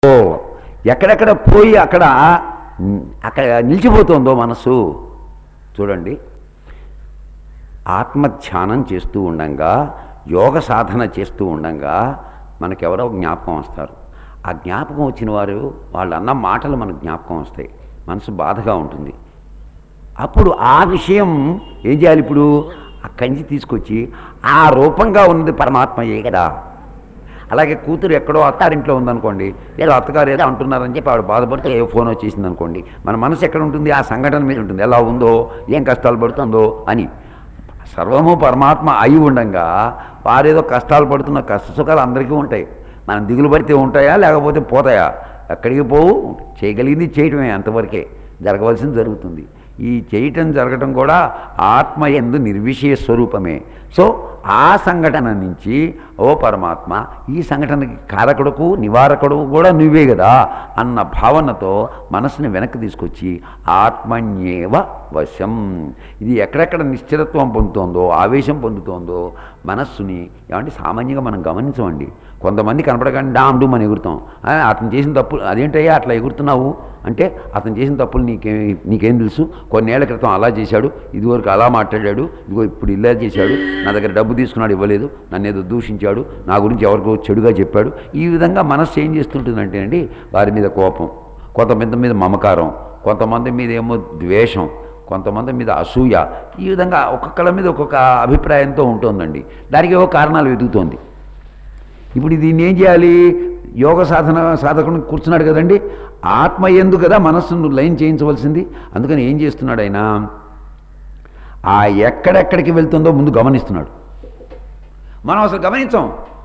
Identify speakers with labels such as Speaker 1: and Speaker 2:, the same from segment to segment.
Speaker 1: ఓ ఎక్కడెక్కడ పోయి అక్కడ ఉమ్, అక్కడ నిలిచిపోతుందో మనసు చూడండి ఆత్మధ్యానం చేస్తూ ఉండంగా యోగ సాధన చేస్తూ ఉండంగా మనకెవరో జ్ఞాపకం వస్తారు ఆ జ్ఞాపకం వచ్చిన వారు వాళ్ళు అన్న మాటలు మనకు జ్ఞాపకం వస్తాయి మనసు బాధగా ఉంటుంది అప్పుడు ఆ విషయం ఏం చేయాలి ఇప్పుడు ఆ కంచి తీసుకొచ్చి ఆ రూపంగా ఉన్నది పరమాత్మయే కదా అలాగే కూతురు ఎక్కడో అత్తారింట్లో ఉందనుకోండి ఏదో అత్తగారు ఏదో అంటున్నారని చెప్పి ఆవిడ బాధపడితే ఏ ఫోన్ వచ్చేసింది అనుకోండి మన మనసు ఎక్కడ ఉంటుంది ఆ సంఘటన మీద ఉంటుంది ఎలా ఉందో ఏం కష్టాలు పడుతుందో అని సర్వము పరమాత్మ అయి ఉండంగా వారేదో కష్టాలు పడుతున్న కష్ట సుఖాలు అందరికీ ఉంటాయి మనం దిగులు పడితే ఉంటాయా లేకపోతే పోతాయా ఎక్కడికి పోవు చేయగలిగింది చేయటమే అంతవరకే జరగవలసింది జరుగుతుంది ఈ చేయటం జరగటం కూడా ఆత్మ ఎందు నిర్విషయ స్వరూపమే సో ఆ సంఘటన నుంచి ఓ పరమాత్మ ఈ సంఘటనకి కారకుడుకు నివారకుడు కూడా నువ్వే కదా అన్న భావనతో మనసుని వెనక్కి తీసుకొచ్చి ఆత్మన్యేవ వశం ఇది ఎక్కడెక్కడ నిశ్చలత్వం పొందుతోందో ఆవేశం పొందుతోందో మనస్సుని ఏమంటే సామాన్యంగా మనం గమనించమండి కొంతమంది కనపడగానే డామ్ డూమ్ అని ఎగురుతాం ఆ, అతను చేసిన తప్పు అదేంటయ్యా అట్లా ఎగురుతున్నావు అంటే అతను చేసిన తప్పులు నీకే నీకేం తెలుసు కొన్నేళ్ల క్రితం అలా చేశాడు ఇదివరకు అలా మాట్లాడాడు ఇదిగో ఇప్పుడు ఇలా చేశాడు నా దగ్గర డబ్బు తీసుకున్నాడు ఇవ్వలేదు నన్ను ఏదో దూషించాడు నా గురించి ఎవరికో చెడుగా చెప్పాడు ఈ విధంగా మనస్సు ఏం చేస్తుంటుందంటే అండి వారి మీద కోపం కొంతమంది మీద మమకారం కొంతమంది మీద ఏమో ద్వేషం కొంతమంది మీద అసూయ ఈ విధంగా ఒక్కొక్కళ్ళ మీద ఒక్కొక్క అభిప్రాయంతో ఉంటుందండి దానికి ఏవో కారణాలు వెతుకుతోంది ఇప్పుడు దీన్ని ఏం చేయాలి యోగ సాధన సాధకుడు కూర్చున్నాడు కదండి ఆత్మ ఎందు కదా మనస్సును లైన్ చేయించవలసింది అందుకని ఏం చేస్తున్నాడు ఆయన ఆ ఎక్కడెక్కడికి వెళ్తుందో ముందు గమనిస్తున్నాడు మనం అసలు గమనించాం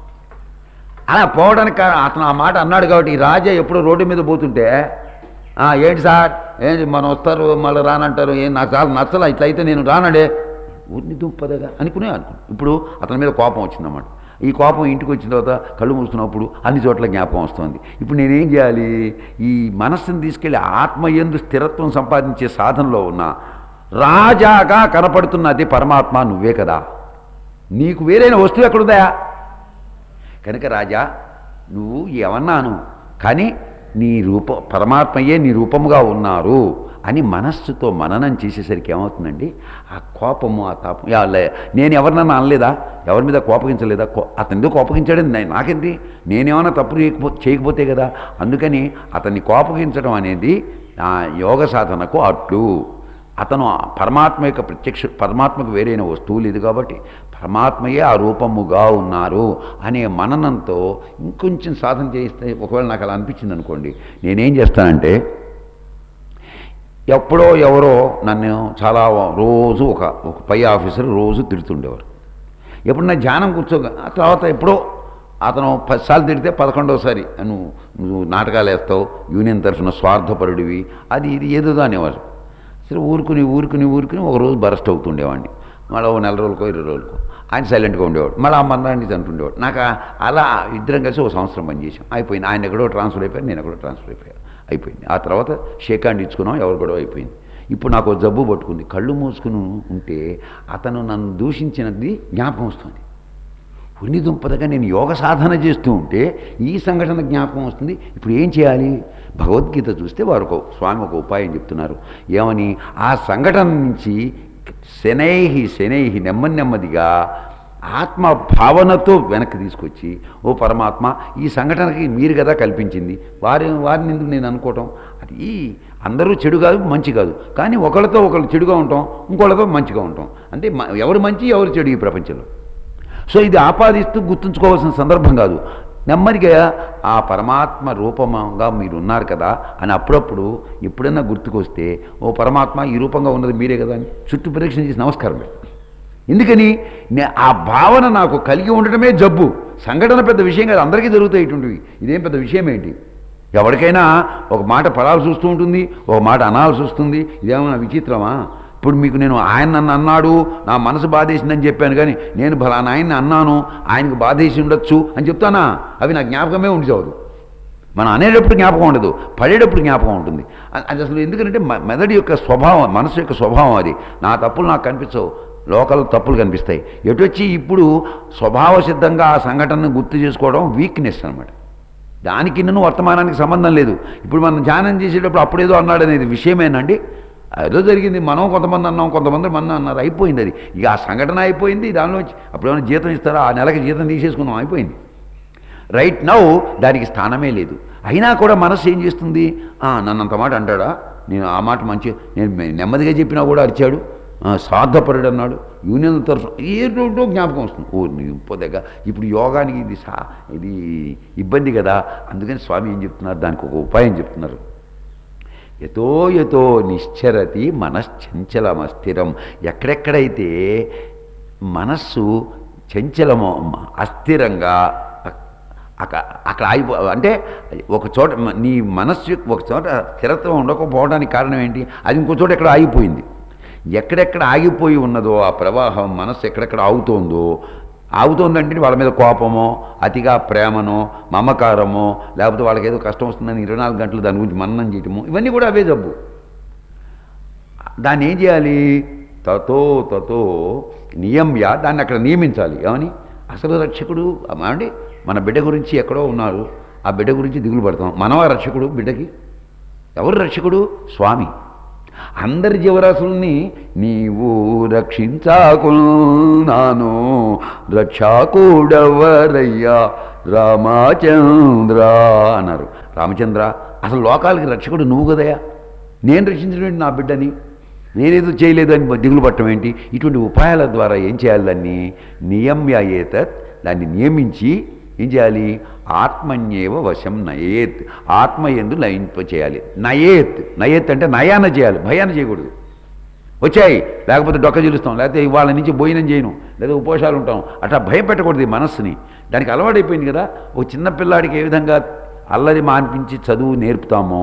Speaker 1: అలా పోవడానికి కారణం అతను ఆ మాట అన్నాడు కాబట్టి ఈ రాజా ఎప్పుడు రోడ్డు మీద పోతుంటే "ఆ, ఏంటి సార్ ఏంటి మనం వస్తారు మళ్ళీ రానంటారు ఏం నాకు చాలా నచ్చలా ఇట్లయితే నేను రానడే ఉన్ని దుంపదగా అనుకునే అనుకున్నాను ఇప్పుడు అతని మీద కోపం వచ్చిందన్నమాట ఈ కోపం ఇంటికి వచ్చిన తర్వాత కళ్ళు మూసుకున్నప్పుడు అన్ని చోట్ల జ్ఞాపకం వస్తుంది ఇప్పుడు నేనేం చేయాలి ఈ మనస్సును తీసుకెళ్ళి ఆత్మ ఎందు స్థిరత్వం సంపాదించే సాధనలో ఉన్న రాజాగా కనపడుతున్నది పరమాత్మ నువ్వే కదా నీకు వేరైన వస్తువు ఎక్కడుందా కనుక రాజా నువ్వు ఏమన్నాను కానీ నీ రూప పరమాత్మయే నీ రూపముగా ఉన్నారు అని మనస్సుతో మననం చేసేసరికి ఏమవుతుందండి ఆ కోపము ఆ తాపం యా, లే, నేను ఎవరినన్నా అనలేదా ఎవరి మీద కోపగించలేదా కో- అతనితో కోపగించాడని నే- నాకేంటి నేనేమన్నా తప్పు చేయకపో చేయకపోతే కదా అందుకని అతన్ని కోపగించడం అనేది ఆ యోగ సాధనకు అట్లు అతను ఆ పరమాత్మ యొక్క ప్రత్యక్ష పరమాత్మకు వేరైన వస్తువు లేదు కాబట్టి పరమాత్మయే ఆ రూపముగా ఉన్నారు అనే మననంతో ఇంకొంచెం సాధన చేస్తే ఒకవేళ నాకు అలా అనిపించింది అనుకోండి నేనేం చేస్తానంటే ఎప్పుడో ఎవరో నన్ను చాలా రోజు ఒక ఒక పై ఆఫీసర్ రోజు తిడుతుండేవారు ఎప్పుడు నా ధ్యానం కూర్చోగా ఆ తర్వాత ఎప్పుడో అతను పదిసార్లు తిడితే పదకొండవసారి నువ్వు నువ్వు నాటకాలు వేస్తావు యూనియన్ తరఫున స్వార్థపరుడివి అది ఇది ఏదో అనేవారు సరే ఊరుకుని ఊరుకుని ఊరుకుని ఒక రోజు బరస్ట్ అవుతుండేవాడిని మళ్ళీ ఓ నెల రోజులకో ఇరవై రోజులకో ఆయన సైలెంట్గా ఉండేవాడు మళ్ళీ ఆ మన్నాడిని అంటుండేవాడు నాకు ఆ- అలా ఇద్దరం కలిసి ఒక సంవత్సరం పనిచేసాం అయిపోయింది ఆయన ఎక్కడో ట్రాన్స్ఫర్ అయిపోయాను నేను ఎక్కడో ట్రాన్స్ఫర్ అయిపోయాను అయిపోయింది ఆ తర్వాత షేక్ హ్యాండ్ ఇచ్చుకున్నాం ఎవరు గొడవ అయిపోయింది ఇప్పుడు నాకు ఓ జబ్బు పట్టుకుంది కళ్ళు మూసుకుని ఉంటే అతను నన్ను దూషించినది జ్ఞాపకం వస్తుంది ఉన్ని దుంపదగా నేను యోగ సాధన చేస్తూ ఉంటే ఈ సంఘటన జ్ఞాపకం వస్తుంది ఇప్పుడు ఏం చేయాలి భగవద్గీత చూస్తే వారు ఒక స్వామి ఒక ఉపాయం చెప్తున్నారు ఏమని ఆ సంఘటన నుంచి శనైహి శనైహి నెమ్మది నెమ్మదిగా ఆత్మ భావనతో వెనక్కి తీసుకొచ్చి ఓ పరమాత్మ ఈ సంఘటనకి మీరు కదా కల్పించింది వారి వారిని ఎందుకు నేను అనుకోవటం అది అందరూ చెడు కాదు మంచి కాదు కానీ ఒకళ్ళతో ఒకళ్ళు చెడుగా ఉంటాం ఇంకోళ్ళతో మంచిగా ఉంటాం అంటే మ- ఎవరు మంచి ఎవరు చెడు ఈ ప్రపంచంలో సో ఇది ఆపాదిస్తూ గుర్తుంచుకోవాల్సిన సందర్భం కాదు నెమ్మదిగా ఆ పరమాత్మ రూపంగా మీరు ఉన్నారు కదా అని అప్పుడప్పుడు ఎప్పుడైనా గుర్తుకొస్తే ఓ పరమాత్మ ఈ రూపంగా ఉన్నది మీరే కదా అని చుట్టూ పరీక్షణ చేసి నమస్కారం పెట్టు ఎందుకని నే- ఆ భావన నాకు కలిగి ఉండటమే జబ్బు సంఘటన పెద్ద విషయం కాదు అందరికీ జరుగుతాయి ఇటువంటివి ఇదేం పెద్ద విషయం ఏంటి ఎవరికైనా ఒక మాట పడాల్సి వస్తూ ఉంటుంది ఒక మాట అనాల్సి వస్తుంది ఇదేమన్నా విచిత్రమా ఇప్పుడు మీకు నేను ఆయన నన్ను అన్నాడు నా మనసు బాధేసిందని చెప్పాను కానీ నేను ఫలానా ఆయన్ని అన్నాను ఆయనకు బాధేసి ఉండొచ్చు అని చెప్తానా అవి నా జ్ఞాపకమే ఉండి చావదు మనం అనేటప్పుడు జ్ఞాపకం ఉండదు పడేటప్పుడు జ్ఞాపకం ఉంటుంది అ- అది అసలు ఎందుకంటే మ- మెదడు యొక్క స్వభావం మనసు యొక్క స్వభావం అది నా తప్పులు నాకు కనిపించవు లోకల్ తప్పులు కనిపిస్తాయి ఎటొచ్చి ఇప్పుడు స్వభావ సిద్ధంగా ఆ సంఘటనను గుర్తు చేసుకోవడం వీక్నెస్ అనమాట దానికి నిన్ను వర్తమానానికి సంబంధం లేదు ఇప్పుడు మనం ధ్యానం చేసేటప్పుడు అప్పుడేదో అన్నాడు అనేది విషయమేనండి ఏదో జరిగింది మనం కొంతమంది అన్నాం కొంతమంది మన అన్నారు అయిపోయింది అది ఇక ఆ సంఘటన అయిపోయింది దానిలో అప్పుడు ఏమైనా జీతం ఇస్తారా ఆ నెలకి జీతం తీసేసుకుందాం అయిపోయింది రైట్ నౌ దానికి స్థానమే లేదు అయినా కూడా మనసు ఏం చేస్తుంది "ఆ, నన్ను అంత మాట అంటాడా నేను ఆ మాట మంచి నేను మె- నెమ్మదిగా చెప్పినా కూడా అరిచాడు ఆ, స్వార్థపరుడు అన్నాడు యూనియన్ తరఫు ఏదో జ్ఞాపకం వస్తుంది ఓ నీ దగ్గర ఇప్పుడు యోగానికి ఇది సా ఇది ఇబ్బంది కదా అందుకని స్వామి ఏం చెప్తున్నారు దానికి ఒక ఉపాయం చెప్తున్నారు యతో యతో నిశ్చరతి మనశ్చంచలమస్థిరం ఎక్కడెక్కడైతే మనస్సు చంచలమో అస్థిరంగా అక్కడ అక్కడ ఆగిపో అంటే ఒక చోట మ- నీ మనస్సు ఒక చోట స్థిరత్వం ఉండకపోవడానికి కారణం ఏంటి అది ఇంకో చోట ఎక్కడ ఆగిపోయింది ఎక్కడెక్కడ ఆగిపోయి ఉన్నదో ఆ ప్రవాహం మనస్సు ఎక్కడెక్కడ ఆగుతోందో ఆగుతోందంటే వాళ్ళ మీద కోపమో అతిగా ప్రేమనో మమకారమో లేకపోతే వాళ్ళకి ఏదో కష్టం వస్తుందని ఇరవై నాలుగు గంటలు దాని గురించి మననం చేయటము ఇవన్నీ కూడా అవే జబ్బు దాన్ని ఏం చేయాలి తతో తతో నియమ్య దాన్ని అక్కడ నియమించాలి ఏమని అసలు రక్షకుడు అండి మన బిడ్డ గురించి ఎక్కడో ఉన్నారు ఆ బిడ్డ గురించి దిగులు పడతాం మనవా రక్షకుడు బిడ్డకి ఎవరు రక్షకుడు స్వామి అందరి జీవరాశుల్ని నీవు రక్షించాకున్నాను రక్షాకూడవరయ్యా రామచంద్ర అన్నారు రామచంద్ర అసలు లోకాలకి రక్షకుడు నువ్వు కదయా నేను రక్షించినటువంటి నా బిడ్డని నేనేదో చేయలేదు అని దిగులు పట్టడం ఏంటి ఇటువంటి ఉపాయాల ద్వారా ఏం చేయాలి దాన్ని నియమ్య ఏతత్ దాన్ని నియమించి ఏం చేయాలి ఆత్మన్యేవ వశం నయేత్ ఆత్మ ఎందు లయింప చేయాలి నయేత్ నయేత్ అంటే నయాన చేయాలి భయాన చేయకూడదు వచ్చాయి లేకపోతే డొక్క చిలుస్తాం లేకపోతే ఇవాళ నుంచి భోజనం చేయను లేదా ఉపవాసాలు ఉంటాం అట్లా భయం పెట్టకూడదు ఈ మనస్సుని దానికి అలవాటైపోయింది కదా ఓ చిన్న పిల్లాడికి ఏ విధంగా అల్లరి మాన్పించి చదువు నేర్పుతామో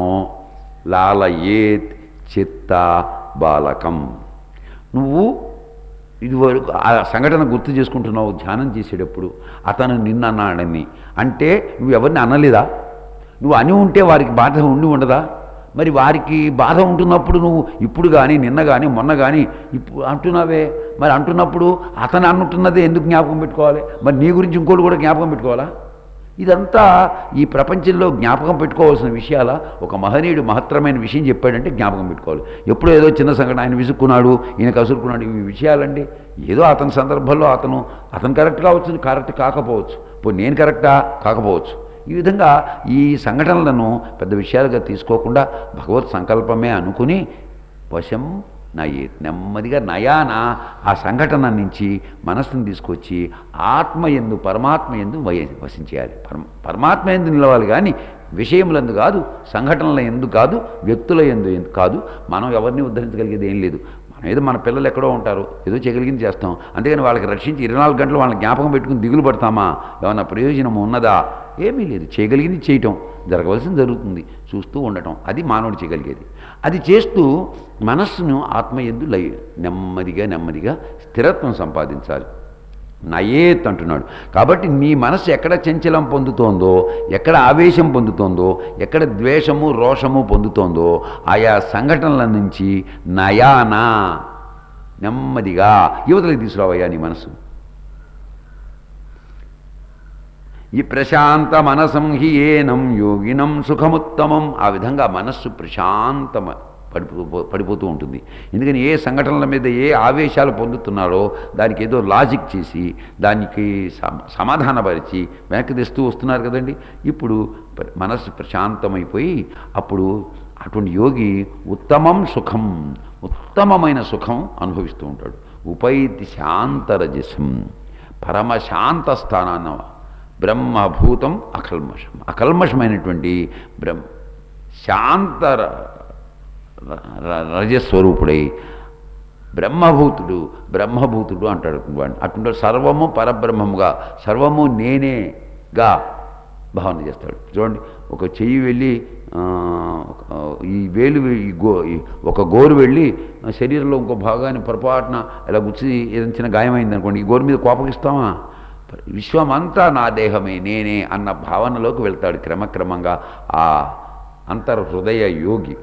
Speaker 1: లాలయేత్ చిత్త బాలకం నువ్వు ఇదివరకు ఆ సంఘటన గుర్తు చేసుకుంటున్నావు ధ్యానం చేసేటప్పుడు అతను నిన్న అన్నాడని అంటే నువ్వు ఎవరిని అనలేదా నువ్వు అని ఉంటే వారికి బాధ ఉండి ఉండదా మరి వారికి బాధ ఉంటున్నప్పుడు నువ్వు ఇప్పుడు కానీ నిన్న కానీ మొన్న కానీ ఇప్పుడు అంటున్నావే మరి అంటున్నప్పుడు అతను అంటున్నదే ఎందుకు జ్ఞాపకం పెట్టుకోవాలి మరి నీ గురించి ఇంకోటి కూడా జ్ఞాపకం పెట్టుకోవాలా ఇదంతా ఈ ప్రపంచంలో జ్ఞాపకం పెట్టుకోవాల్సిన విషయాల ఒక మహనీయుడు మహత్తరమైన విషయం చెప్పాడంటే జ్ఞాపకం పెట్టుకోవాలి ఎప్పుడో ఏదో చిన్న సంఘటన ఆయన విసుక్కున్నాడు ఈయన కసురుకున్నాడు ఇవి విషయాలండి ఏదో అతని సందర్భంలో అతను అతను కరెక్ట్ కావచ్చు కరెక్ట్ కాకపోవచ్చు ఇప్పుడు నేను కరెక్టా కాకపోవచ్చు ఈ విధంగా ఈ సంఘటనలను పెద్ద విషయాలుగా తీసుకోకుండా భగవత్ సంకల్పమే అనుకుని వశం నయే నెమ్మదిగా నయాన ఆ సంఘటన నుంచి మనస్సును తీసుకొచ్చి ఆత్మ ఎందు పరమాత్మ ఎందు వయ వసించేయాలి పరమ పరమాత్మ ఎందు నిలవాలి కానీ విషయములందు కాదు సంఘటనల ఎందు కాదు వ్యక్తుల ఎందు ఎందు కాదు మనం ఎవరిని ఉద్ధరించగలిగేది ఏం లేదు మనం ఏదో మన పిల్లలు ఎక్కడో ఉంటారు ఏదో చేయగలిగింది చేస్తాం అంతేగాని వాళ్ళకి రక్షించి ఇరవై నాలుగు గంటలు వాళ్ళని జ్ఞాపకం పెట్టుకుని దిగులు పడతామా ఏమన్నా ప్రయోజనం ఉన్నదా ఏమీ లేదు చేయగలిగింది చేయటం జరగవలసింది జరుగుతుంది చూస్తూ ఉండటం అది మానవుడు చేయగలిగేది అది చేస్తూ మనస్సును ఆత్మ ఎందు లయ నెమ్మదిగా నెమ్మదిగా స్థిరత్వం సంపాదించాలి నయేత్ అంటున్నాడు కాబట్టి నీ మనస్సు ఎక్కడ చంచలం పొందుతోందో ఎక్కడ ఆవేశం పొందుతోందో ఎక్కడ ద్వేషము రోషము పొందుతోందో ఆయా సంఘటనల నుంచి నయానా నెమ్మదిగా యువతలకు తీసుకురావయ్యా నీ మనసు ఈ ప్రశాంత మనసం హి ఏనం యోగినం సుఖముత్తమం ఆ విధంగా మనస్సు ప్రశాంతమ పడిపో పడిపోతూ ఉంటుంది ఎందుకని ఏ సంఘటనల మీద ఏ ఆవేశాలు పొందుతున్నారో దానికి ఏదో లాజిక్ చేసి దానికి సమ- సమాధానపరిచి వెనక్కి తెస్తూ వస్తున్నారు కదండి ఇప్పుడు ప- మనస్సు ప్రశాంతమైపోయి అప్పుడు అటువంటి యోగి ఉత్తమం సుఖం ఉత్తమమైన సుఖం అనుభవిస్తూ ఉంటాడు ఉపైతి శాంతరజసం పరమశాంత స్థానాన్న బ్రహ్మభూతం అకల్మషం అకల్మషమైనటువంటి బ్రహ్మ శాంత ర- ర- రజస్వరూపుడై బ్రహ్మభూతుడు బ్రహ్మభూతుడు అంటాడు వాడిని అటువంటి సర్వము పరబ్రహ్మముగా సర్వము నేనేగా భావన చేస్తాడు చూడండి ఒక చెయ్యి వెళ్ళి ఆ, ఒక- ఈ వేలు వె- ఈ గో ఈ ఒక గోరు వెళ్ళి ఆ శరీరంలో ఇంకో భాగాన్ని పొరపాటున ఇలా గుచ్చి ఏదైనా చిన్న గాయమైంది అనుకోండి ఈ గోరు మీద కోపగిస్తామా విశ్వమంతా నా దేహమే నేనే అన్న భావనలోకి వెళ్తాడు క్రమక్రమంగా ఆ అంతర్హృదయ యోగి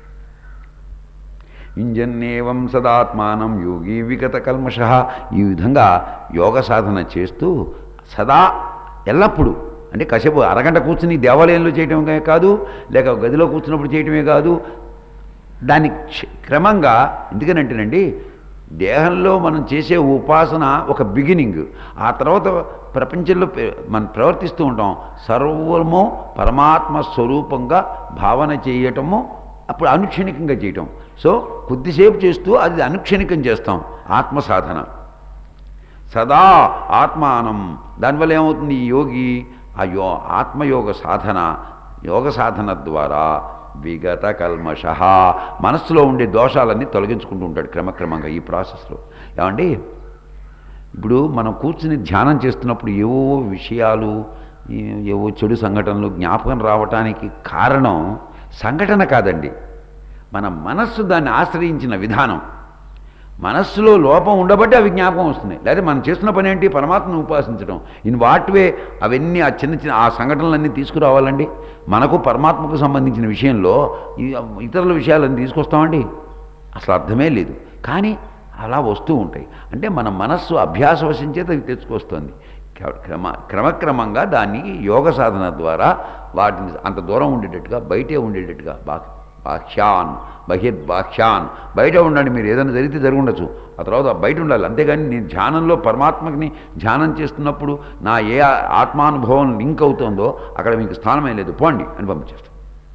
Speaker 1: ఇంజన్నేవం సదాత్మానం యోగి విగత కల్మష ఈ విధంగా యోగ సాధన చేస్తూ సదా ఎల్లప్పుడూ అంటే కాసేపు అరగంట కూర్చుని దేవాలయంలో చేయటమే కాదు లేక గదిలో కూర్చున్నప్పుడు చేయటమే కాదు దాన్ని క్ష- క్రమంగా ఎందుకనంటేనండి దేహంలో మనం చేసే ఉపాసన ఒక బిగినింగ్ ఆ తర్వాత ప్రపంచంలో పె- మనం ప్రవర్తిస్తూ ఉంటాం సర్వము పరమాత్మ స్వరూపంగా భావన చేయటము అప్పుడు అనుక్షణికంగా చేయటం సో కొద్దిసేపు చేస్తూ అది అనుక్షణికం చేస్తాం ఆత్మ సాధన సదా ఆత్మానం దానివల్ల ఏమవుతుంది ఈ యోగి ఆ యో ఆత్మయోగ సాధన యోగ సాధన ద్వారా విగత కల్మష మనస్సులో ఉండే దోషాలన్నీ తొలగించుకుంటూ ఉంటాడు క్రమక్రమంగా ఈ ప్రాసెస్లో ఏమండి ఇప్పుడు మనం కూర్చుని ధ్యానం చేస్తున్నప్పుడు ఏవో విషయాలు ఈ- ఏవో చెడు సంఘటనలు జ్ఞాపకం రావటానికి కారణం సంఘటన కాదండి మన మనస్సు దాన్ని ఆశ్రయించిన విధానం మనస్సులో లోపం ఉండబట్టి అవి జ్ఞాపకం వస్తున్నాయి లేదా మనం చేస్తున్న పని ఏంటి పరమాత్మను ఉపాసించడం ఇన్ వాట్ వే అవన్నీ ఆ చిన్న చిన్న ఆ సంఘటనలన్నీ తీసుకురావాలండి మనకు పరమాత్మకు సంబంధించిన విషయంలో ఈ ఇతరుల విషయాలన్నీ తీసుకొస్తామండి అసలు అర్థమే లేదు కానీ అలా వస్తూ ఉంటాయి అంటే మన మనస్సు అభ్యాసవశం చేత అవి తెచ్చుకొస్తుంది క్ర- క్రమ క్రమక్రమంగా దాన్ని యోగ సాధన ద్వారా వాటిని అంత దూరం ఉండేటట్టుగా బయటే ఉండేటట్టుగా బా బాహ్యాన్ బహిర్బాహ్యాన్ బయట ఉండండి మీరు ఏదైనా జరిగితే జరిగి ఉండొచ్చు ఆ తర్వాత బయట ఉండాలి అంతేగాని నేను ధ్యానంలో పరమాత్మని ధ్యానం చేస్తున్నప్పుడు నా ఏ ఆ- ఆత్మానుభవం లింక్ అవుతుందో అక్కడ మీకు స్థానమే లేదు పోండి అని పంపించేస్తాను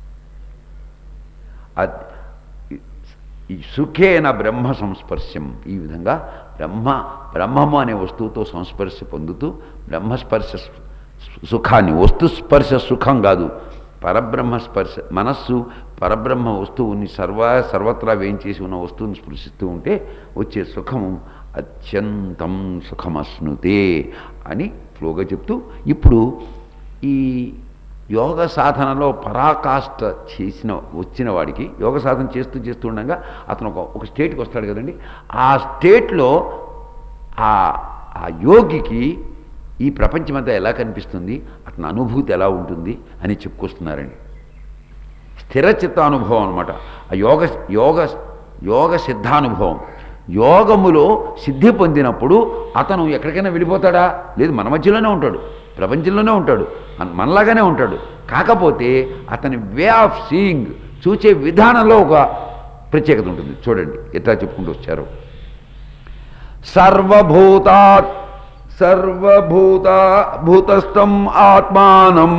Speaker 1: అది ఈ సుఖేన బ్రహ్మ సంస్పర్శం ఈ విధంగా బ్రహ్మ బ్రహ్మము అనే వస్తువుతో సంస్పర్శ పొందుతూ బ్రహ్మస్పర్శ సు- సుఖాన్ని వస్తు స్పర్శ సుఖం కాదు పరబ్రహ్మ స్పర్శ మనస్సు పరబ్రహ్మ వస్తువుని సర్వ సర్వత్రా వేయించేసి ఉన్న వస్తువుని స్పృశిస్తూ ఉంటే వచ్చే సుఖము అత్యంతం సుఖమశ్నుతే అని ఫ్లోగా చెప్తూ ఇప్పుడు ఈ యోగ సాధనలో పరాకాష్ట చేసిన వచ్చిన వాడికి యోగ సాధన చేస్తూ చేస్తూ ఉండగా అతను ఒక ఒక స్టేట్కి వస్తాడు కదండి ఆ స్టేట్లో ఆ ఆ యోగికి ఈ ప్రపంచమంతా ఎలా కనిపిస్తుంది అతని అనుభూతి ఎలా ఉంటుంది అని చెప్పుకొస్తున్నారండి స్థిర చిత్తానుభవం అనమాట ఆ యోగ యోగ యోగ సిద్ధానుభవం యోగములో సిద్ధి పొందినప్పుడు అతను ఎక్కడికైనా వెళ్ళిపోతాడా లేదు మన మధ్యలోనే ఉంటాడు ప్రపంచంలోనే ఉంటాడు అన్- మనలాగానే ఉంటాడు కాకపోతే అతని వే ఆఫ్ సీయింగ్ చూచే విధానంలో ఒక ప్రత్యేకత ఉంటుంది చూడండి ఎట్లా చెప్పుకుంటూ వచ్చారు సర్వభూతాత్ సర్వభూత భూతస్థం ఆత్మానం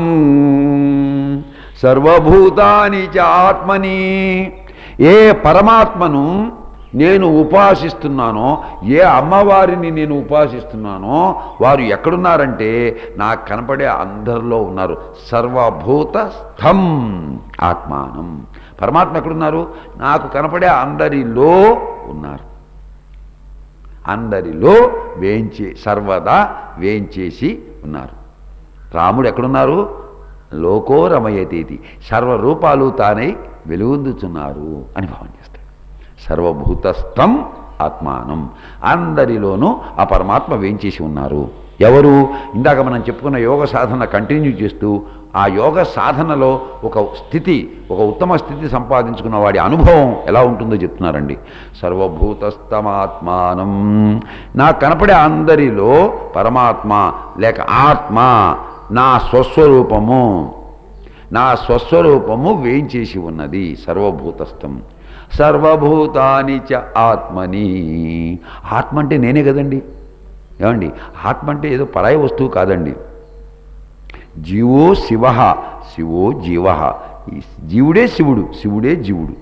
Speaker 1: సర్వభూతాని చ ఆత్మని ఏ పరమాత్మను నేను ఉపాసిస్తున్నానో ఏ అమ్మవారిని నేను ఉపాసిస్తున్నానో వారు ఎక్కడున్నారంటే నాకు కనపడే అందరిలో ఉన్నారు సర్వభూత స్థం ఆత్మానం పరమాత్మ ఎక్కడున్నారు నాకు కనపడే అందరిలో ఉన్నారు అందరిలో వేంచే సర్వదా వేంచేసి ఉన్నారు రాముడు ఎక్కడున్నారు లోకో రమయతీతి సర్వరూపాలు తానై వెలుగొందుతున్నారు అని భావన చేస్తాడు సర్వభూతస్థం ఆత్మానం అందరిలోనూ ఆ పరమాత్మ వేంచేసి ఉన్నారు ఎవరు ఇందాక మనం చెప్పుకున్న యోగ సాధన కంటిన్యూ చేస్తూ ఆ యోగ సాధనలో ఒక స్థితి ఒక ఉత్తమ స్థితి సంపాదించుకున్న వాడి అనుభవం ఎలా ఉంటుందో చెప్తున్నారండి సర్వభూతస్థమాత్మానం నాకు కనపడే అందరిలో పరమాత్మ లేక ఆత్మ నా స్వస్వరూపము నా స్వస్వరూపము వేయించేసి ఉన్నది సర్వభూతస్థం సర్వభూతాని చ ఆత్మని ఆత్మ అంటే నేనే కదండి ఏమండి ఆత్మ అంటే ఏదో పరాయి వస్తువు కాదండి జీవో శివ శివో జీవ ఈ జీవుడే శివుడు శివుడే జీవుడు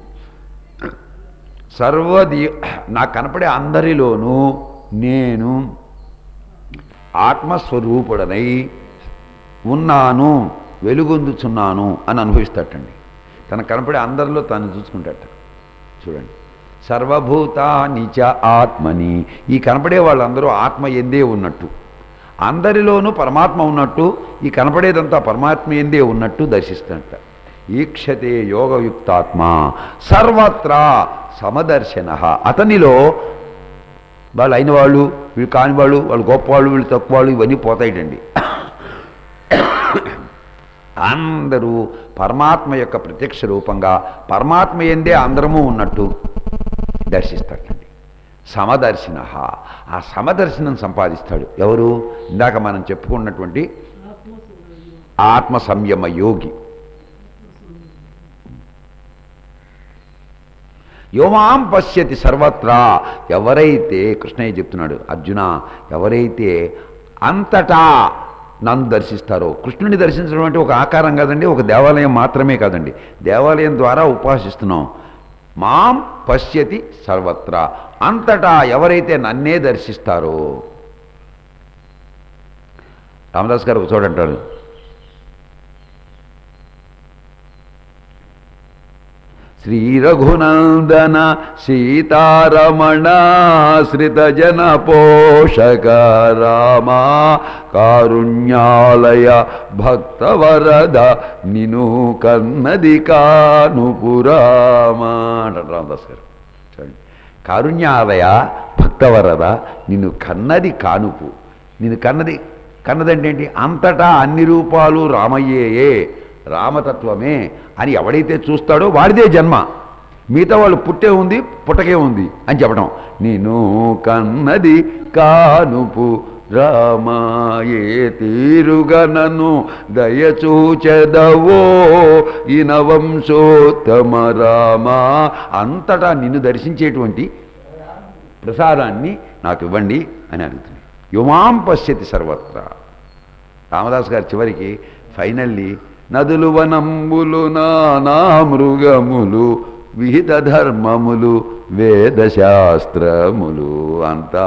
Speaker 1: సర్వదీ నాకు కనపడే అందరిలోనూ నేను ఆత్మస్వరూపుడనై ఉన్నాను వెలుగొందుచున్నాను అని అనుభవిస్తాటండి తనకు కనపడే అందరిలో తను చూసుకుంటాట చూడండి సర్వభూతాని చ ఆత్మని ఈ కనపడే వాళ్ళందరూ ఆత్మ ఎందే ఉన్నట్టు అందరిలోనూ పరమాత్మ ఉన్నట్టు ఈ కనపడేదంతా పరమాత్మ ఎందే ఉన్నట్టు దర్శిస్తున్నట్ట ఈక్షతే యోగయుక్తాత్మ సర్వత్రా సమదర్శన అతనిలో వాళ్ళు అయిన వాళ్ళు వీళ్ళు కాని వాళ్ళు వాళ్ళు గొప్పవాళ్ళు వీళ్ళు తక్కువ వాళ్ళు ఇవన్నీ పోతాయిటండి అందరూ పరమాత్మ యొక్క ప్రత్యక్ష రూపంగా పరమాత్మ ఎందే అందరము ఉన్నట్టు దర్శిస్తాడండి సమదర్శిన ఆ సమదర్శనం సంపాదిస్తాడు ఎవరు ఇందాక మనం చెప్పుకున్నటువంటి ఆత్మ సంయమ యోగి యోమాం పశ్యతి సర్వత్రా ఎవరైతే కృష్ణయ్య చెప్తున్నాడు అర్జున ఎవరైతే అంతటా నన్ను దర్శిస్తారో కృష్ణుని దర్శించడం అంటే ఒక ఆకారం కాదండి ఒక దేవాలయం మాత్రమే కాదండి దేవాలయం ద్వారా ఉపాసిస్తున్నాం మాం పశ్యతి సర్వత్రా అంతటా ఎవరైతే నన్నే దర్శిస్తారో రామదాస్ గారు ఒక చోట అంటాడు శ్రీ రఘునందన సీతారమణాశ్రిత జన పోషక రామా కారుణ్యాలయ భక్తవరద నిను కన్నది కానుపురామా అంటాడు రామదాస్ గారు చూడండి కారుణ్యాలయ భక్తవరద నిన్ను కన్నది కానుపు నిన్ను కన్నది కన్నదంటే ఏంటి అంతటా అన్ని రూపాలు రామయ్యేయే రామతత్వమే అని ఎవడైతే చూస్తాడో వాడిదే జన్మ మిగతా వాళ్ళు పుట్టే ఉంది పుట్టకే ఉంది అని చెప్పడం నేను కన్నది కానుపు రామాయే తీరుగా నన్ను దయచూచెదవో ఇనవంశోత్తమ రామా అంతటా నిన్ను దర్శించేటువంటి ప్రసాదాన్ని నాకు ఇవ్వండి అని అడుగుతుంది యుమాం పశ్యతి సర్వత్రా రామదాస్ గారు చివరికి ఫైనల్లీ నదులు వనంబులు నానా మృగములు విహిత ధర్మములు వేదశాస్త్రములు అంతా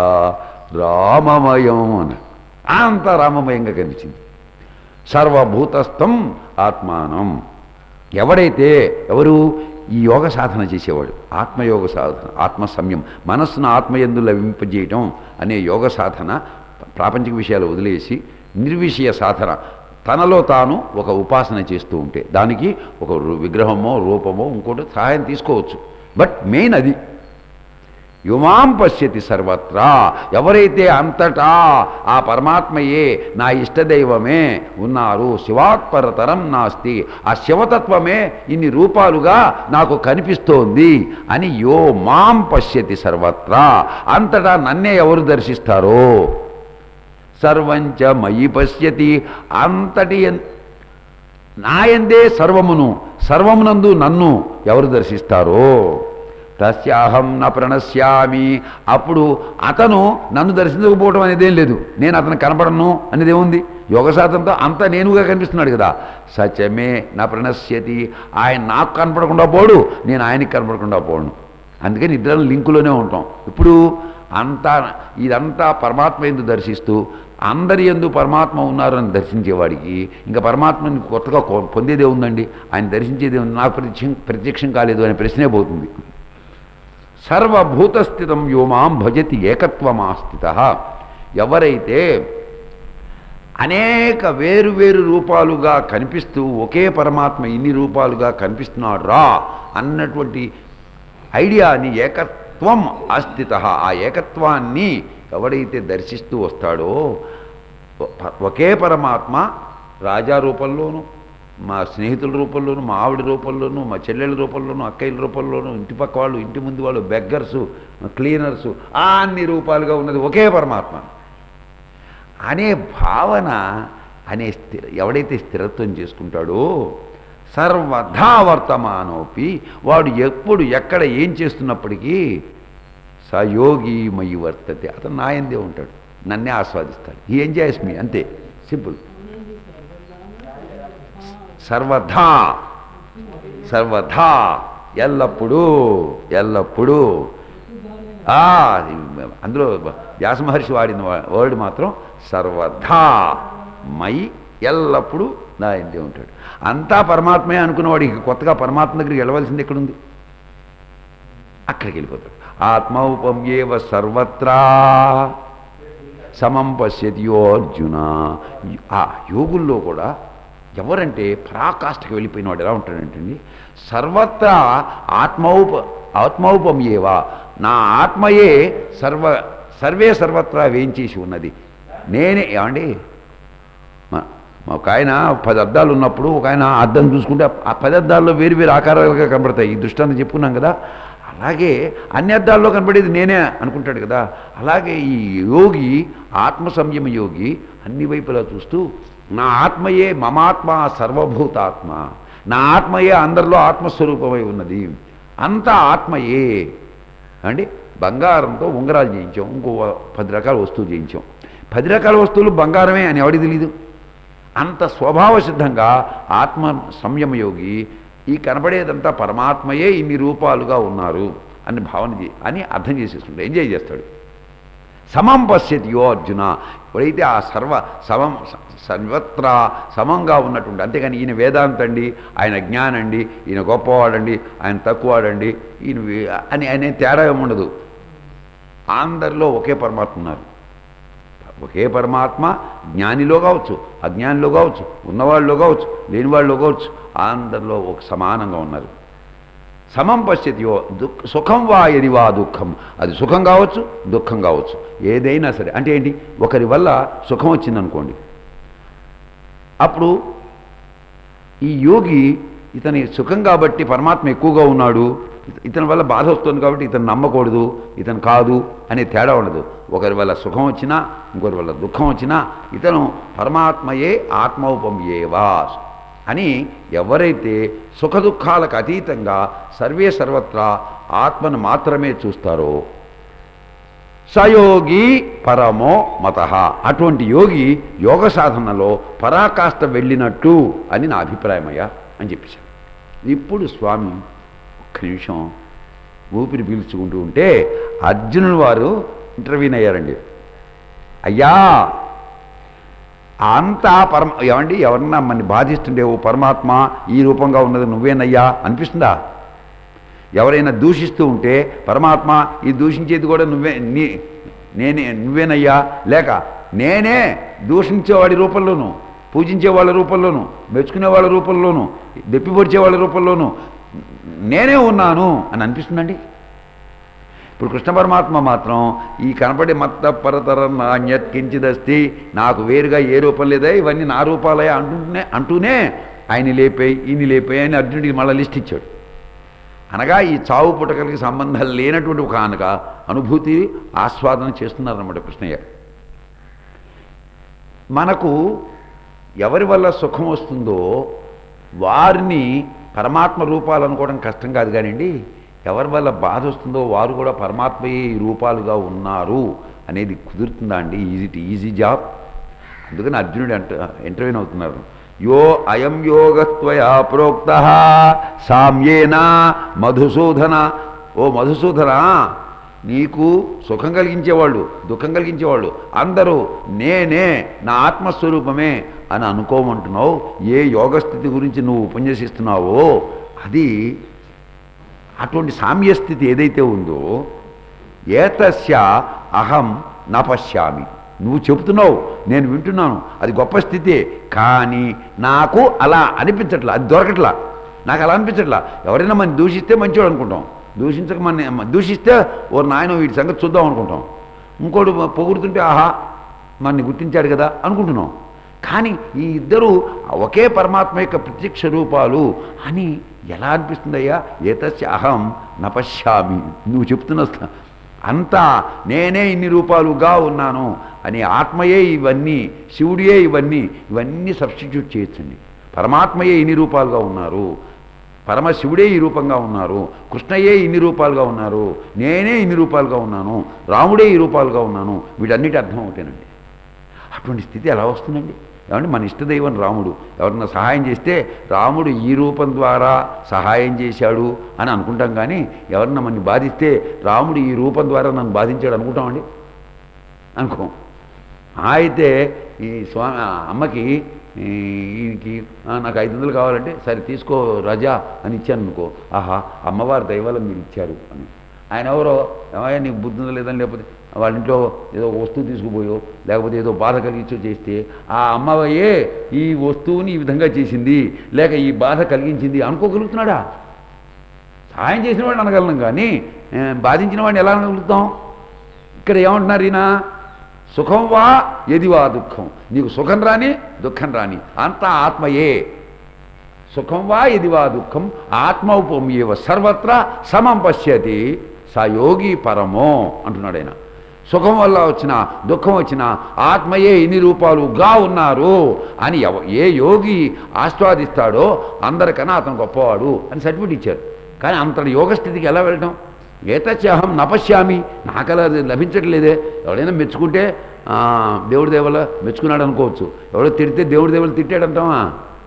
Speaker 1: రామమయం అని అంతా రామమయంగా కనిపించింది సర్వభూతస్థం ఆత్మానం ఎవడైతే ఎవరు ఈ యోగ సాధన చేసేవాడు ఆత్మయోగ సాధన ఆత్మ సంయం మనస్సును ఆత్మయందు లభింపజేయటం అనే యోగ సాధన ప్రాపంచిక విషయాలు వదిలేసి నిర్విషయ సాధన తనలో తాను ఒక ఉపాసన చేస్తూ ఉంటే దానికి ఒక రు- విగ్రహమో రూపమో ఇంకోటి సహాయం తీసుకోవచ్చు బట్ మెయిన్ అది యుమాం పశ్యతి సర్వత్రా ఎవరైతే అంతటా ఆ పరమాత్మయే నా ఇష్టదైవమే ఉన్నారు శివాత్పరతరం నాస్తి ఆ శివతత్వమే ఇన్ని రూపాలుగా నాకు కనిపిస్తోంది అని యో మాం పశ్యతి సర్వత్రా అంతటా నన్నే ఎవరు దర్శిస్తారో సర్వంచ మయి పశ్యతి అంతటి ఎన్- నాయందే సర్వమును సర్వమునందు నన్ను ఎవరు దర్శిస్తారో తస్యాహం న ప్రణశ్యామి అప్పుడు అతను నన్ను దర్శించకపోవడం అనేదేం లేదు నేను అతను కనపడను అనేది ఏముంది యోగ సాధనతో అంత నేనుగా కనిపిస్తున్నాడు కదా సత్యమే నా ప్రణశ్యతి ఆయన నాకు కనపడకుండా పోడు నేను ఆయనకి కనపడకుండా పోను అందుకని ఇద్దరం లింకులోనే ఉంటాం ఇప్పుడు అంతా ఇదంతా పరమాత్మ ఎందు దర్శిస్తూ అందరి ఎందు పరమాత్మ ఉన్నారని దర్శించేవాడికి ఇంకా పరమాత్మని కొత్తగా కొ- పొందేదే ఉందండి ఆయన దర్శించేదే ఉంది నాకు ప్రత్యక్షం ప్రత్యక్షం కాలేదు అనే ప్రశ్నే పోతుంది సర్వభూతస్థితం యోమాం భజతి ఏకత్వమాస్థిత ఎవరైతే అనేక వేరు వేరు రూపాలుగా కనిపిస్తూ ఒకే పరమాత్మ ఇన్ని రూపాలుగా కనిపిస్తున్నాడు రా అన్నటువంటి ఐడియాని ఏకత్వం అస్థిత ఆ ఏకత్వాన్ని ఎవడైతే దర్శిస్తూ వస్తాడో ఒ- ఒకే పరమాత్మ రాజా రూపంలోను మా స్నేహితుల రూపంలోను మా ఆవిడ రూపంలోను మా చెల్లెల రూపంలోను అక్కయ్యల రూపంలోను ఇంటి పక్క వాళ్ళు ఇంటి ముందు వాళ్ళు బెగ్గర్సు క్లీనర్సు అన్ని రూపాలుగా ఉన్నది ఒకే పరమాత్మ అనే భావన అనే స్థిర ఎవడైతే స్థిరత్వం చేసుకుంటాడో సర్వధా వర్తమానోపి వాడు ఎప్పుడు ఎక్కడ ఏం చేస్తున్నప్పటికీ సయోగి మయి వర్తతే అతను నాయందే ఉంటాడు నన్నే ఆస్వాదిస్తాడు ఈ ఎంజాయ్స్ మీ అంతే సింపుల్ సర్వధా సర్వధా ఎల్లప్పుడూ ఎల్లప్పుడూ ఆ, అందులో వ్యాస మహర్షి వాడిన వా- వర్డ్ మాత్రం సర్వధా మై ఎల్లప్పుడూ నా ఇంటే ఉంటాడు అంతా పరమాత్మే అనుకున్నవాడు ఇక కొత్తగా పరమాత్మ దగ్గరికి వెళ్ళవలసింది ఎక్కడుంది అక్కడికి వెళ్ళిపోతాడు ఆత్మౌపం ఏవ సర్వత్రా సమం పశ్యతి యో అర్జున ఆ యోగుల్లో కూడా ఎవరంటే పరాకాష్ఠకి వెళ్ళిపోయినవాడు ఎలా ఉంటాడంటండి సర్వత్రా ఆత్మౌప ఆత్మౌపం ఏవా నా ఆత్మయే సర్వ సర్వే సర్వత్రా వేయించేసి ఉన్నది నేనే ఏమండి మా- మా ఒక ఆయన పది అద్దాలు ఉన్నప్పుడు ఒక ఆయన అద్దం చూసుకుంటే ఆ పది అద్దాల్లో వేరు వేరు ఆకారాలుగా కనబడతాయి ఈ దృష్టాంతం చెప్పుకున్నాం కదా అలాగే అన్ని అద్దాల్లో కనబడేది నేనే అనుకుంటాడు కదా అలాగే ఈ యోగి ఆత్మ సంయమ యోగి అన్ని వైపులా చూస్తూ నా ఆత్మయే మమాత్మ సర్వభూతాత్మ నా ఆత్మయే అందరిలో ఆత్మస్వరూపమై ఉన్నది అంతా ఆత్మయే అండి బంగారంతో ఉంగరాలు చేయించాం ఇంకో పది రకాల వస్తువులు చేయించాం పది రకాల వస్తువులు బంగారమే అని ఎవడికి తెలీదు అంత స్వభావ సిద్ధంగా ఆత్మ సంయమయోగి ఈ కనబడేదంతా పరమాత్మయే ఇన్ని రూపాలుగా ఉన్నారు అని భావన చే అని అర్థం చేసేస్తుంటాడు ఎంజాయ్ చేస్తాడు సమం పశ్యతి యో అర్జున ఎప్పుడైతే ఆ సర్వ సమం స- సర్వత్రా సమంగా ఉన్నటువంటి అంతేగాని ఈయన వేదాంతండి ఆయన జ్ఞానండి ఈయన గొప్పవాడండి ఆయన తక్కువవాడండి ఈయన వే- అని ఆయన తేడా ఏమి ఉండదు అందరిలో ఒకే పరమాత్మ ఉన్నారు ఒకే పరమాత్మ జ్ఞానిలో కావచ్చు అజ్ఞానిలో కావచ్చు ఉన్నవాళ్ళలో కావచ్చు లేనివాళ్ళలో కావచ్చు అందరిలో ఒక సమానంగా ఉన్నారు సమం పశ్యతియో దుఃఖ సుఖం వా ఎది వా దుఃఖం అది సుఖం కావచ్చు దుఃఖం కావచ్చు ఏదైనా సరే అంటే ఏంటి ఒకరి వల్ల సుఖం వచ్చిందనుకోండి అప్పుడు ఈ యోగి ఇతని సుఖం కాబట్టి పరమాత్మ ఎక్కువగా ఉన్నాడు ఇత- ఇతని వల్ల బాధ వస్తుంది కాబట్టి ఇతను నమ్మకూడదు ఇతను కాదు అనే తేడా ఉండదు ఒకరి వల్ల సుఖం వచ్చినా ఇంకొకరి వల్ల దుఃఖం వచ్చినా ఇతను పరమాత్మయే ఆత్మౌపం ఏవా అని ఎవరైతే సుఖ దుఃఖాలకు అతీతంగా సర్వే సర్వత్రా ఆత్మను మాత్రమే చూస్తారో సయోగి పరమో మత అటువంటి యోగి యోగ సాధనలో పరాకాష్ట వెళ్ళినట్టు అని నా అభిప్రాయమయ్యా అని చెప్పేశాను ఇప్పుడు స్వామి ఒక్క నిమిషం ఊపిరి పీల్చుకుంటూ ఉంటే అర్జునుడు వారు ఇంటర్వ్యూని అయ్యారండి అయ్యా అంతా పరమ ఏమండి ఎవరన్నా మన బాధిస్తుండే ఓ పరమాత్మ ఈ రూపంగా ఉన్నది నువ్వేనయ్యా అనిపిస్తుందా ఎవరైనా దూషిస్తూ ఉంటే పరమాత్మ ఈ దూషించేది కూడా నువ్వే నీ నేనే నువ్వేనయ్యా లేక నేనే దూషించేవాడి రూపంలోను పూజించే వాళ్ళ రూపంలోను మెచ్చుకునే వాళ్ళ రూపంలోను దెప్పిపొడిచే వాళ్ళ రూపంలోను నేనే ఉన్నాను అని అనిపిస్తుందండి ఇప్పుడు కృష్ణ పరమాత్మ మాత్రం ఈ కనపడే మత్త పరతరం నాణ్యత్ కించిదస్తి నాకు వేరుగా ఏ రూపం లేదా ఇవన్నీ నా రూపాలే అంటూనే అంటూనే ఆయన లేపాయి ఈయన లేపాయి అని అర్జునుడికి మళ్ళీ లిస్ట్ ఇచ్చాడు అనగా ఈ చావు పుటకలకి సంబంధం లేనటువంటి ఒక అనగా అనుభూతి ఆస్వాదన చేస్తున్నారన్నమాట కృష్ణయ్య మనకు ఎవరి వల్ల సుఖం వస్తుందో వారిని పరమాత్మ రూపాలు అనుకోవడం కష్టం కాదు కానివ్వండి ఎవరి వల్ల బాధ వస్తుందో వారు కూడా పరమాత్మయే ఈ రూపాలుగా ఉన్నారు అనేది కుదురుతుందా అండి ఈజీ ఈజీ జాబ్ అందుకని అర్జునుడు అంట ఇంటర్వ్యూన్ అవుతున్నారు యో అయం యోగత్వయా ప్రోక్త సామ్యేన మధుసూదన ఓ మధుసూదన నీకు సుఖం కలిగించేవాళ్ళు దుఃఖం కలిగించేవాళ్ళు అందరూ నేనే నా ఆత్మస్వరూపమే అని అనుకోమంటున్నావు ఏ యోగస్థితి గురించి నువ్వు ఉపన్యసిస్తున్నావో అది అటువంటి సామ్యస్థితి ఏదైతే ఉందో ఏతస్య అహం నపశ్యామి నువ్వు చెబుతున్నావు నేను వింటున్నాను అది గొప్ప స్థితే కానీ నాకు అలా అనిపించట్లా అది దొరకట్లా నాకు అలా అనిపించట్లా ఎవరైనా మనం దూషిస్తే మంచివాడు అనుకుంటాం దూషించక మన దూషిస్తే ఓ నాయన వీటి సంగతి చూద్దాం అనుకుంటాం ఇంకోటి పొగుడుతుంటే ఆహా మనని గుర్తించాడు కదా అనుకుంటున్నాం కానీ ఈ ఇద్దరు ఒకే పరమాత్మ యొక్క ప్రత్యక్ష రూపాలు అని ఎలా అనిపిస్తుందయ్యా ఏతస్య అహం నపశ్యామి నువ్వు చెప్తున్న స్థ- అంతా నేనే ఇన్ని రూపాలుగా ఉన్నాను అని ఆత్మయే ఇవన్నీ శివుడియే ఇవన్నీ ఇవన్నీ సబ్స్టిట్యూట్ చేయొచ్చండి పరమాత్మయే ఇన్ని రూపాలుగా ఉన్నారు పరమశివుడే ఈ రూపంగా ఉన్నారు కృష్ణయ్యే ఇన్ని రూపాలుగా ఉన్నారు నేనే ఇన్ని రూపాలుగా ఉన్నాను రాముడే ఈ రూపాలుగా ఉన్నాను వీటన్నిటి అర్థం ఒకటేనండి అటువంటి స్థితి ఎలా వస్తుందండి ఏమంటే మన ఇష్టదైవం రాముడు ఎవరన్నా సహాయం చేస్తే రాముడు ఈ రూపం ద్వారా సహాయం చేశాడు అని అనుకుంటాం కానీ ఎవరన్నా మనని బాధిస్తే రాముడు ఈ రూపం ద్వారా నన్ను బాధించాడు అనుకుంటామండి అనుకోం అయితే ఈ స్వామి ఆ అమ్మకి ఈ ఈయనకి "ఆ, నాకు ఐదు వందలు కావాలంటే సరే తీసుకో రజా అని ఇచ్చాను అనుకో ఆహా అమ్మవారి దైవాలను మీరు ఇచ్చారు అని ఆయన ఎవరో ఏమయ్యా నీకు బుద్ధి ఉందా లేదని లేకపోతే వాళ్ళ ఇంట్లో ఏదో ఒక వస్తువు తీసుకుపోయో లేకపోతే ఏదో బాధ కలిగించో చేస్తే ఆ అమ్మవయ్యే ఈ వస్తువుని ఈ విధంగా చేసింది లేక ఈ బాధ కలిగించింది అనుకోగలుగుతున్నాడా సహాయం చేసిన వాడిని అనగలను కానీ ఏ, బాధించిన వాడిని ఎలా అనగలుగుతాం ఇక్కడ ఏమంటున్నారు ఈయన సుఖం వా ఎది వా దుఃఖం నీకు సుఖం రాని దుఃఖం రాని అంతా ఆత్మయే సుఖం వా ఇది వా దుఃఖం ఆత్మౌపమేవ సర్వత్రా సమం పశ్యతి స యోగి పరమో అంటున్నాడు ఆయన సుఖం వల్ల వచ్చిన దుఃఖం వచ్చిన ఆత్మయే ఇన్ని రూపాలుగా ఉన్నారు అని ఎవ ఏ యోగి ఆస్వాదిస్తాడో అందరికన్నా అతను గొప్పవాడు అని సర్టిఫికెట్ ఇచ్చారు కానీ అంతటి యోగ స్థితికి ఎలా వెళ్ళడం ఏతత్యాహం నపశ్యామి నాకలా అది లభించట్లేదే ఎవడైనా మెచ్చుకుంటే ఆ, దేవుడి దేవల మెచ్చుకున్నాడు అనుకోవచ్చు ఎవడో తిడితే దేవుడి దేవలు తిట్టాడంటావా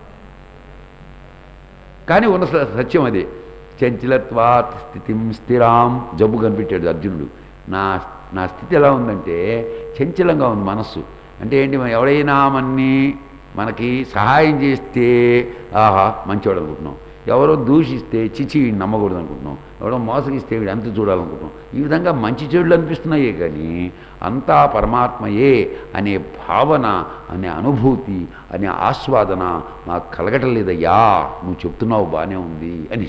Speaker 1: కానీ ఉన్న స- సత్యం అది చంచలత్వాత్ స్థితిం స్థిరాం జబ్బు కనిపెట్టాడు అర్జునుడు నా నా స్థితి ఎలా ఉందంటే చంచలంగా ఉంది మనస్సు అంటే ఏంటి మనం ఎవడైనా మన్ని మనకి సహాయం చేస్తే ఆహా మంచివాడు అనుకుంటున్నాం ఎవరో దూషిస్తే చిచి వీడిని నమ్మకూడదు అనుకుంటున్నాం ఎవడో మోసగిస్తే వీడు ఎంత చూడాలనుకుంటున్నాం ఈ విధంగా మంచి చెడులు అనిపిస్తున్నాయే కానీ అంతా పరమాత్మయే అనే భావన అనే అనుభూతి అనే ఆస్వాదన నాకు కలగటం లేదయ్యా నువ్వు చెప్తున్నావు బాగానే ఉంది అని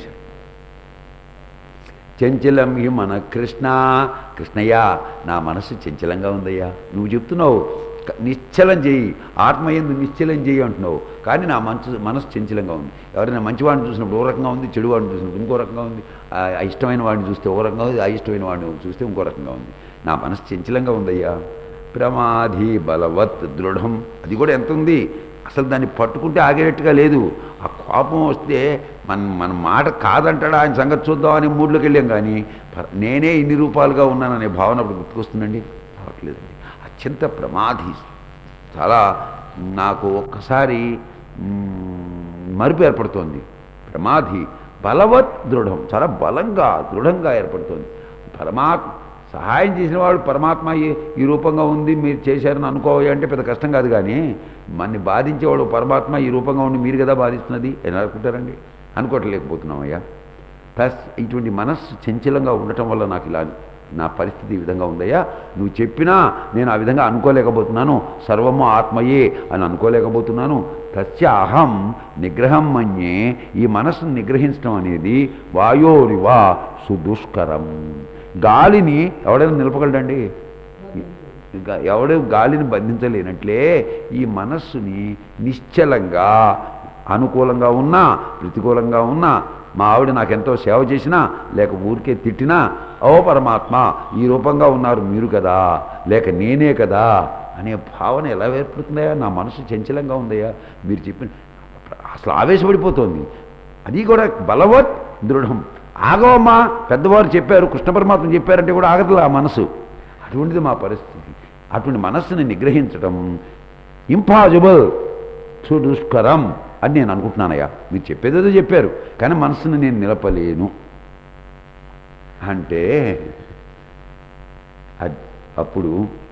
Speaker 1: చంచలం హి మన కృష్ణ కృష్ణయ్య నా మనసు చంచలంగా ఉందయ్యా నువ్వు చెప్తున్నావు క- నిశ్చలం చేయి ఆత్మయందు నిశ్చలం చేయి అంటున్నావు కానీ నా మనసు మనసు చంచలంగా ఉంది ఎవరైనా మంచివాడిని చూసినప్పుడు ఓ రకంగా ఉంది చెడువాడిని చూసినప్పుడు ఇంకో రకంగా ఉంది ఆ ఆ ఇష్టమైన వాడిని చూస్తే ఓ రకంగా ఉంది ఆ ఇష్టమైన వాడిని చూస్తే ఇంకో రకంగా ఉంది నా మనసు చంచలంగా ఉందయ్యా ప్రమాధి బలవత్ దృఢం అది కూడా ఎంత ఉంది అసలు దాన్ని పట్టుకుంటే ఆగేటట్టుగా లేదు ఆ కోపం వస్తే మన మన మాట కాదంటాడా ఆయన సంగతి చూద్దామని మూడ్లోకి వెళ్ళాం కానీ ప- నేనే ఇన్ని రూపాలుగా ఉన్నాననే భావన అప్పుడు గుర్తుకొస్తుందండి రావట్లేదండి అత్యంత ప్రమాధి చాలా నాకు ఒక్కసారి మ్, మరుపు ఏర్పడుతోంది ప్రమాధి బలవత్ దృఢం చాలా బలంగా దృఢంగా ఏర్పడుతోంది పరమాత్మ సహాయం చేసిన వాడు పరమాత్మ ఈ ఈ రూపంగా ఉంది మీరు చేశారని అనుకోవాలి అంటే పెద్ద కష్టం కాదు కానీ మన్ని బాధించేవాడు పరమాత్మ ఈ రూపంగా ఉండి మీరు కదా బాధిస్తున్నది ఎలా అనుకుంటారండి అనుకోవట్లేకపోతున్నామయ్యా ప్లస్ ఇటువంటి మనస్సు చంచలంగా ఉండటం వల్ల నాకు ఇలా నా పరిస్థితి ఈ విధంగా ఉందయ్యా నువ్వు చెప్పినా నేను ఆ విధంగా అనుకోలేకపోతున్నాను సర్వము ఆత్మయే అని అనుకోలేకపోతున్నాను తస్య అహం నిగ్రహం మన్యే ఈ మనస్సును నిగ్రహించడం అనేది వాయోరివా సుదుష్కరం గాలిని ఎవడైనా నిలపగలడండి ఇంకా ఎవడు గాలిని బంధించలేనట్లే ఈ మనస్సుని నిశ్చలంగా అనుకూలంగా ఉన్నా ప్రతికూలంగా ఉన్నా మా ఆవిడ నాకెంతో సేవ చేసినా లేక ఊరికే తిట్టినా ఓ పరమాత్మ ఈ రూపంగా ఉన్నారు మీరు కదా లేక నేనే కదా అనే భావన ఎలా ఏర్పడుతుందయా నా మనసు చంచలంగా ఉందయ్యా మీరు చెప్పిన అసలు ఆవేశపడిపోతోంది అది కూడా బలవత్ దృఢం ఆగవమ్మా పెద్దవారు చెప్పారు కృష్ణ పరమాత్మ చెప్పారంటే కూడా ఆగదులు ఆ మనసు అటువంటిది మా పరిస్థితి అటువంటి మనస్సుని నిగ్రహించడం ఇంపాసిబుల్ సుదుష్కరం అని నేను అనుకుంటున్నానయ్యా మీరు చెప్పేదేదో చెప్పారు కానీ మనస్సుని నేను నిలపలేను అంటే అద్- అప్పుడు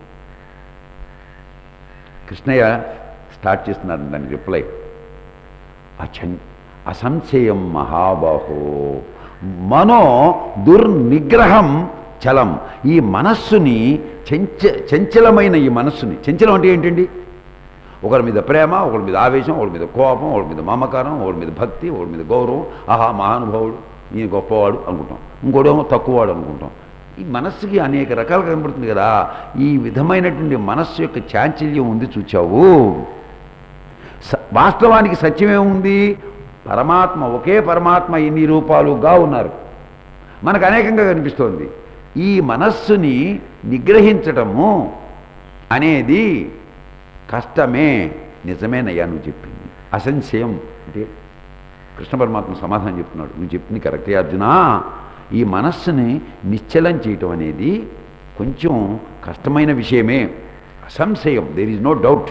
Speaker 1: కృష్ణయ్య స్టార్ట్ చేస్తున్నారు దానికి రిప్లై అచం అసంశయం మహాబాహో మనో దుర్నిగ్రహం చలం ఈ మనస్సుని చెంచ చంచలమైన ఈ మనస్సుని చంచలం అంటే ఏంటండి ఒకరి మీద ప్రేమ ఒకరి మీద ఆవేశం ఒకరి మీద కోపం ఒకరి మీద మమకారం ఒకరి మీద భక్తి ఒకరి మీద గౌరవం ఆహా మహానుభావుడు ఈయన గొప్పవాడు అనుకుంటాం ఇంకోడేమో తక్కువవాడు అనుకుంటాం ఈ మనస్సుకి అనేక రకాలుగా కనబడుతుంది కదా ఈ విధమైనటువంటి మనస్సు యొక్క చాంచల్యం ఉంది చూచావు స- వాస్తవానికి సత్యమేముంది పరమాత్మ ఒకే పరమాత్మ ఇన్ని రూపాలుగా ఉన్నారు మనకు అనేకంగా కనిపిస్తోంది ఈ మనస్సుని నిగ్రహించటము అనేది కష్టమే నిజమేనయ్యా నువ్వు చెప్పింది అసంశయం అంటే కృష్ణ పరమాత్మ సమాధానం చెప్తున్నాడు నువ్వు చెప్పింది కరెక్టే అర్జున ఈ మనస్సుని నిశ్చలం చేయటం అనేది కొంచెం కష్టమైన విషయమే అసంశయం దేర్ ఈజ్ నో డౌట్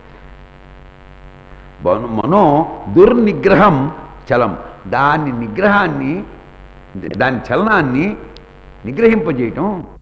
Speaker 1: బను- మనో దుర్నిగ్రహం చలం దాని నిగ్రహాన్ని దాని చలనాన్ని నిగ్రహింపజేయటం